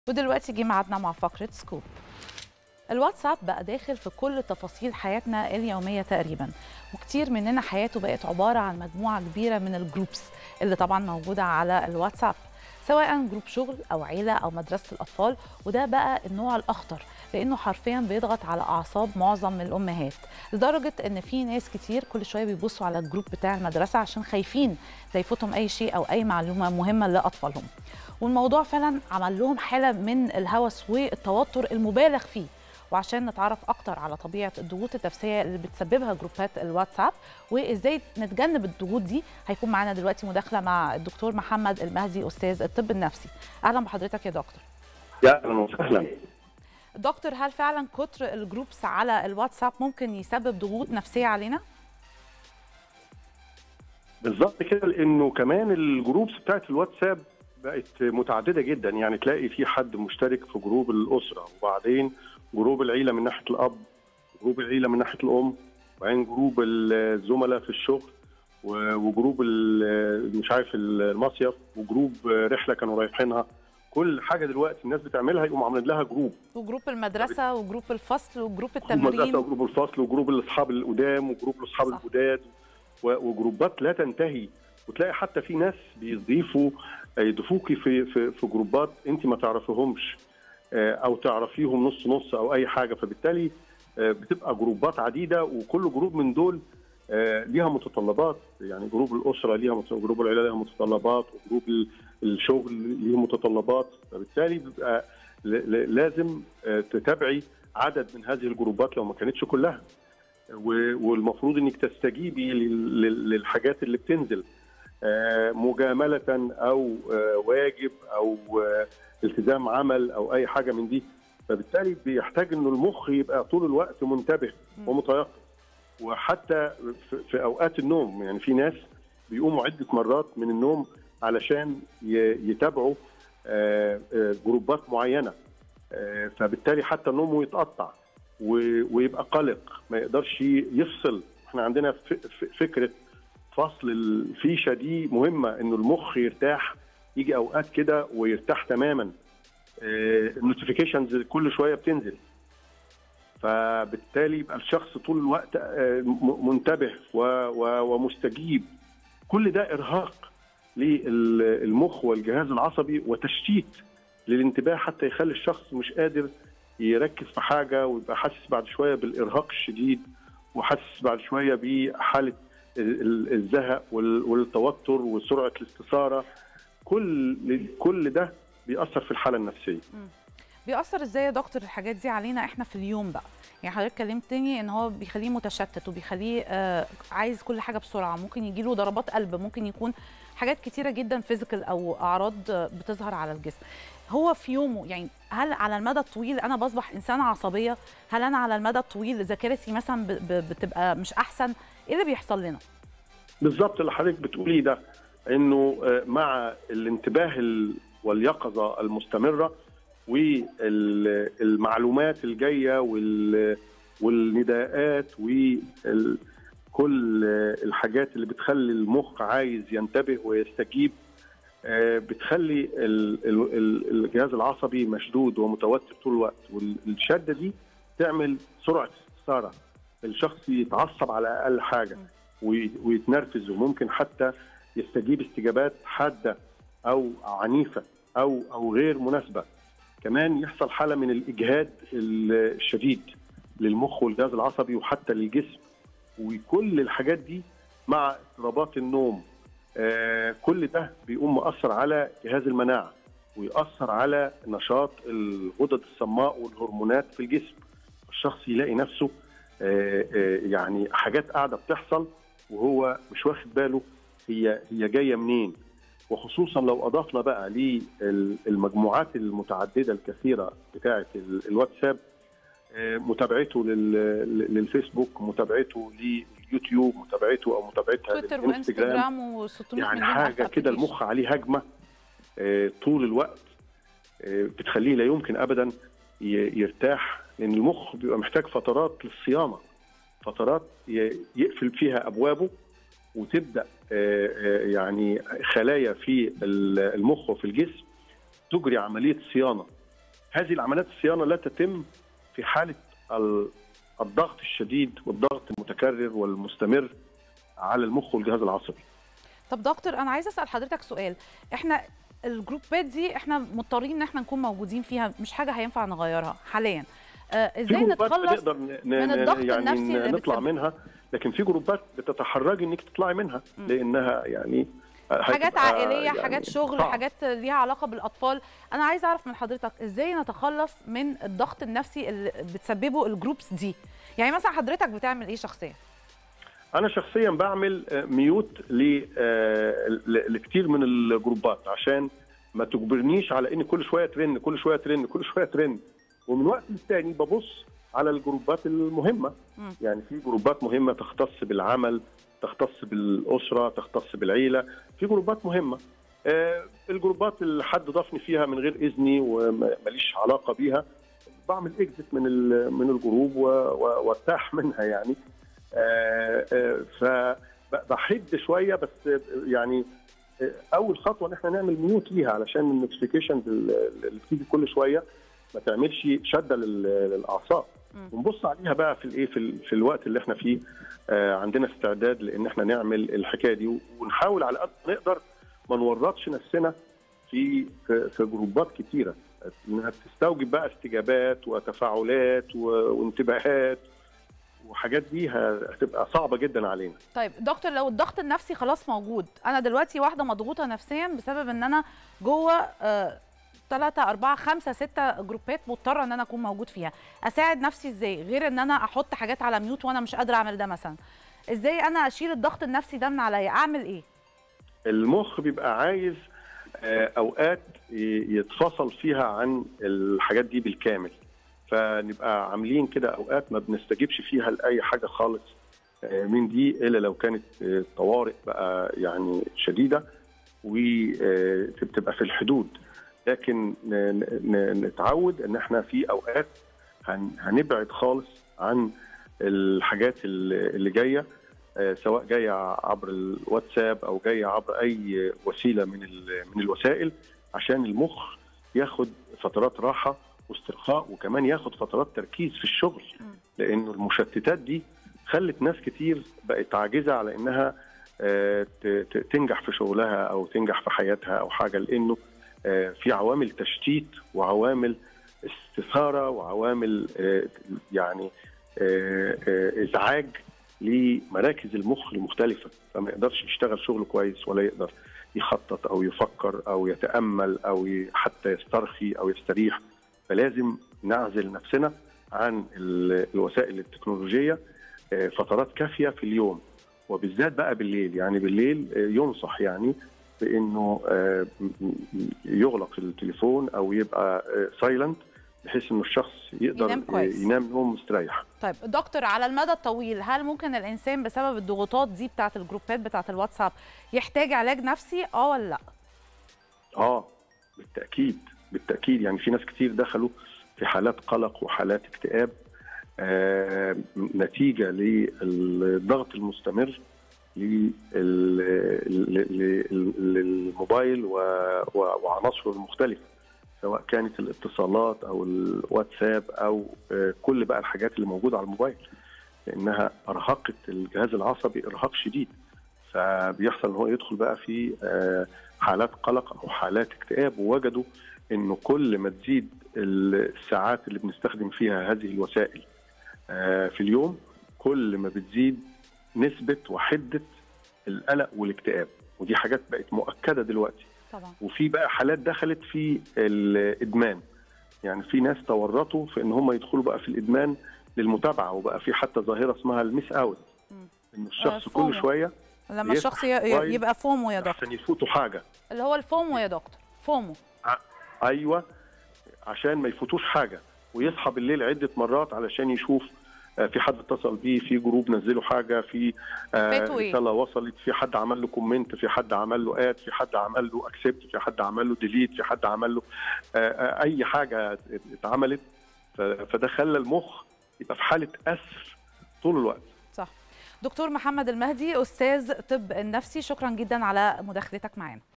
ودلوقتي جه ميعادنا مع فقرة سكوب الواتساب بقى داخل في كل تفاصيل حياتنا اليومية تقريبا وكتير مننا حياته بقت عبارة عن مجموعة كبيرة من الجروبس اللي طبعا موجودة على الواتساب سواء جروب شغل أو عيلة أو مدرسة الأطفال وده بقى النوع الأخطر لأنه حرفيا بيضغط على أعصاب معظم من الأمهات لدرجة إن في ناس كتير كل شوية بيبصوا على الجروب بتاع المدرسة عشان خايفين لا يفوتهم أي شيء أو أي معلومة مهمة لأطفالهم والموضوع فعلا عمل لهم حالة من الهوس والتوتر المبالغ فيه وعشان نتعرف اكتر على طبيعه الضغوط النفسيه اللي بتسببها جروبات الواتساب وازاي نتجنب الضغوط دي هيكون معانا دلوقتي مداخله مع الدكتور محمد المهدي استاذ الطب النفسي اهلا بحضرتك يا دكتور يا اهلا وسهلا دكتور هل فعلا كتر الجروبس على الواتساب ممكن يسبب ضغوط نفسيه علينا بالظبط كده لانه كمان الجروبس بتاعت الواتساب بقت متعدده جدا يعني تلاقي في حد مشترك في جروب الاسره وبعدين جروب العيله من ناحيه الاب جروب العيله من ناحيه الام وبعدين جروب الزملاء في الشغل وجروب مش عارف المصيف وجروب رحله كانوا رايحينها كل حاجه دلوقتي الناس بتعملها يقوموا عاملين لها جروب وجروب المدرسه وجروب الفصل وجروب جروب التمرين المدرسه وجروب الفصل وجروب الاصحاب القدام وجروب الاصحاب صح. الجداد و- وجروبات لا تنتهي وتلاقي حتى في ناس بيضيفوا يضيفوكي في في في جروبات انت ما تعرفيهمش آه، او تعرفيهم نص نص او اي حاجه فبالتالي آه، بتبقى جروبات عديده وكل جروب من دول آه، ليها متطلبات يعني جروب الاسره ليها مت- جروب العيله ليها متطلبات وجروب ال- الشغل ليه متطلبات فبالتالي بيبقى ل- ل- لازم آه، تتابعي عدد من هذه الجروبات لو ما كانتش كلها و- والمفروض انك تستجيبي لل- لل- للحاجات اللي بتنزل آه، مجامله او آه، واجب او آه، التزام عمل او اي حاجه من دي فبالتالي بيحتاج انه المخ يبقى طول الوقت منتبه مم. ومتيقظ وحتى في- في اوقات النوم يعني في ناس بيقوموا عده مرات من النوم علشان ي- يتابعوا آه، آه، جروبات معينه آه، فبالتالي حتى نومه يتقطع و- ويبقى قلق ما يقدرش يفصل احنا عندنا ف- ف- فكره فصل الفيشه دي مهمه انه المخ يرتاح يجي اوقات كده ويرتاح تماما النوتيفيكيشنز كل شويه بتنزل فبالتالي يبقى الشخص طول الوقت آه، م- منتبه و- و- ومستجيب كل ده ارهاق للمخ والجهاز العصبي وتشتيت للانتباه حتى يخلي الشخص مش قادر يركز في حاجه ويبقى حاسس بعد شويه بالارهاق الشديد وحاسس بعد شويه بحاله ال- ال- الزهق وال- والتوتر وسرعه الاستثاره كل كل ده بيأثر في الحاله النفسيه بيأثر ازاي يا دكتور الحاجات دي علينا احنا في اليوم بقى يعني حضرتك كلمتني ان هو بيخليه متشتت وبيخليه آه عايز كل حاجه بسرعه ممكن يجي له ضربات قلب ممكن يكون حاجات كتيره جدا فيزيكال او اعراض آه، بتظهر على الجسم هو في يومه يعني هل على المدى الطويل انا بصبح انسانه عصبيه هل انا على المدى الطويل ذاكرتي مثلا ب- ب- بتبقى مش احسن ايه اللي بيحصل لنا بالظبط اللي حضرتك بتقوليه ده انه آه، مع الانتباه ال- واليقظه المستمره والمعلومات الجايه وال- والنداءات وكل الحاجات اللي بتخلي المخ عايز ينتبه ويستجيب آه، بتخلي ال- ال- ال- الجهاز العصبي مشدود ومتوتر طول الوقت والشده دي تعمل سرعه استثاره الشخص يتعصب على اقل حاجه وي- ويتنرفز وممكن حتى يستجيب استجابات حاده او عنيفه او او غير مناسبه كمان يحصل حاله من الاجهاد الشديد للمخ والجهاز العصبي وحتى للجسم وكل الحاجات دي مع اضطرابات النوم آه كل ده بيقوم مأثر على جهاز المناعه ويأثر على نشاط الغدد الصماء والهرمونات في الجسم الشخص يلاقي نفسه آه، آه، يعني حاجات قاعده بتحصل وهو مش واخد باله هي هي جايه منين وخصوصا لو اضفنا بقى للمجموعات المتعدده الكثيره بتاعه ال- الواتساب آه، متابعته لل- للفيسبوك متابعته لليوتيوب متابعته او متابعتها تويتر للانستجرام وانستجرام و600 يعني حاجه كده المخ عليه هجمه آه، طول الوقت آه، بتخليه لا يمكن ابدا ي- يرتاح لان المخ بيبقى محتاج فترات للصيانه فترات ي- يقفل فيها ابوابه وتبدا آه، آه، يعني خلايا في ال- المخ وفي الجسم تجري عمليه صيانه هذه العمليات الصيانه لا تتم في حاله الضغط الشديد والضغط المتكرر والمستمر على المخ والجهاز العصبي. طب دكتور انا عايزه اسال حضرتك سؤال احنا الجروبات دي احنا مضطرين ان احنا نكون موجودين فيها مش حاجه هينفع نغيرها حاليا آه ازاي نتخلص نقدر من الضغط يعني النفسي اللي نطلع بتسبب. منها لكن في جروبات بتتحرجي انك تطلعي منها م. لانها يعني حاجات عائليه يعني حاجات شغل صعب. حاجات ليها علاقه بالاطفال انا عايزه اعرف من حضرتك ازاي نتخلص من الضغط النفسي اللي بتسببه الجروبس دي يعني مثلا حضرتك بتعمل ايه شخصيا انا شخصيا بعمل ميوت لكتير من الجروبات عشان ما تجبرنيش على ان كل شويه ترن كل شويه ترن كل شويه ترن ومن وقت للتاني ببص على الجروبات المهمه م. يعني في جروبات مهمه تختص بالعمل تختص بالاسره تختص بالعيله في جروبات مهمه آه الجروبات اللي حد ضافني فيها من غير اذني وماليش علاقه بيها بعمل اكزت من من الجروب وارتاح منها يعني آه آه فبحد شويه بس يعني اول خطوه ان احنا نعمل ميوت ليها علشان النوتيفيكيشنز اللي بتيجي كل شويه ما تعملش شده للاعصاب ونبص عليها بقى في الايه في, في الوقت اللي احنا فيه آه عندنا استعداد لان احنا نعمل الحكايه دي ونحاول على قد ما نقدر ما نورطش نفسنا في في, في جروبات كتيره انها تستوجب بقى استجابات وتفاعلات وانتباهات وحاجات دي هتبقى صعبه جدا علينا. طيب دكتور لو الضغط النفسي خلاص موجود، انا دلوقتي واحده مضغوطه نفسيا بسبب ان انا جوه آه ثلاثة أربعة خمسة ستة جروبات مضطرة إن أنا أكون موجود فيها، أساعد نفسي إزاي؟ غير إن أنا أحط حاجات على ميوت وأنا مش قادرة أعمل ده مثلا. إزاي أنا أشيل الضغط النفسي ده من عليا؟ أعمل إيه؟ المخ بيبقى عايز أوقات يتفصل فيها عن الحاجات دي بالكامل. فنبقى عاملين كده اوقات ما بنستجيبش فيها لاي حاجه خالص من دي الا لو كانت طوارئ بقى يعني شديده وتبقى في الحدود لكن نتعود ان احنا في اوقات هنبعد خالص عن الحاجات اللي جايه سواء جايه عبر الواتساب او جايه عبر اي وسيله من من الوسائل عشان المخ ياخد فترات راحه واسترخاء وكمان ياخد فترات تركيز في الشغل لانه المشتتات دي خلت ناس كتير بقت عاجزه على انها تنجح في شغلها او تنجح في حياتها او حاجه لانه في عوامل تشتيت وعوامل استثاره وعوامل يعني ازعاج لمراكز المخ المختلفه فما يقدرش يشتغل شغل كويس ولا يقدر يخطط او يفكر او يتامل او حتى يسترخي او يستريح فلازم نعزل نفسنا عن الوسائل التكنولوجيه فترات كافيه في اليوم وبالذات بقى بالليل يعني بالليل ينصح يعني بانه يغلق التليفون او يبقى سايلنت بحيث انه الشخص يقدر ينام, كويس. ينام نوم مستريح. طيب دكتور على المدى الطويل هل ممكن الانسان بسبب الضغوطات دي بتاعه الجروبات بتاعه الواتساب يحتاج علاج نفسي اه ولا لا؟ اه بالتاكيد بالتاكيد يعني في ناس كتير دخلوا في حالات قلق وحالات اكتئاب آه نتيجه للضغط المستمر للموبايل وعناصره المختلفه سواء كانت الاتصالات او الواتساب او آه كل بقى الحاجات اللي موجوده على الموبايل لانها ارهقت الجهاز العصبي ارهاق شديد فبيحصل ان هو يدخل بقى في آه حالات قلق او حالات اكتئاب ووجدوا انه كل ما تزيد الساعات اللي بنستخدم فيها هذه الوسائل في اليوم كل ما بتزيد نسبه وحده القلق والاكتئاب ودي حاجات بقت مؤكده دلوقتي طبعا وفي بقى حالات دخلت في الادمان يعني في ناس تورطوا في ان هم يدخلوا بقى في الادمان للمتابعه وبقى في حتى ظاهره اسمها الميس اوت ان الشخص آه كل شويه لما الشخص يبقى فومو يا دكتور عشان يفوتوا حاجه اللي هو الفومو يا دكتور فومو ايوه عشان ما يفوتوش حاجه ويصحى بالليل عده مرات علشان يشوف في حد اتصل بيه في جروب نزلوا حاجه في رساله وصلت في حد عمل له كومنت في حد عمل له اد في حد عمل له اكسبت في حد عمل له ديليت في حد عمل له اي حاجه اتعملت فده خلى المخ يبقى في حاله اسر طول الوقت صح دكتور محمد المهدي استاذ طب النفسي شكرا جدا على مداخلتك معنا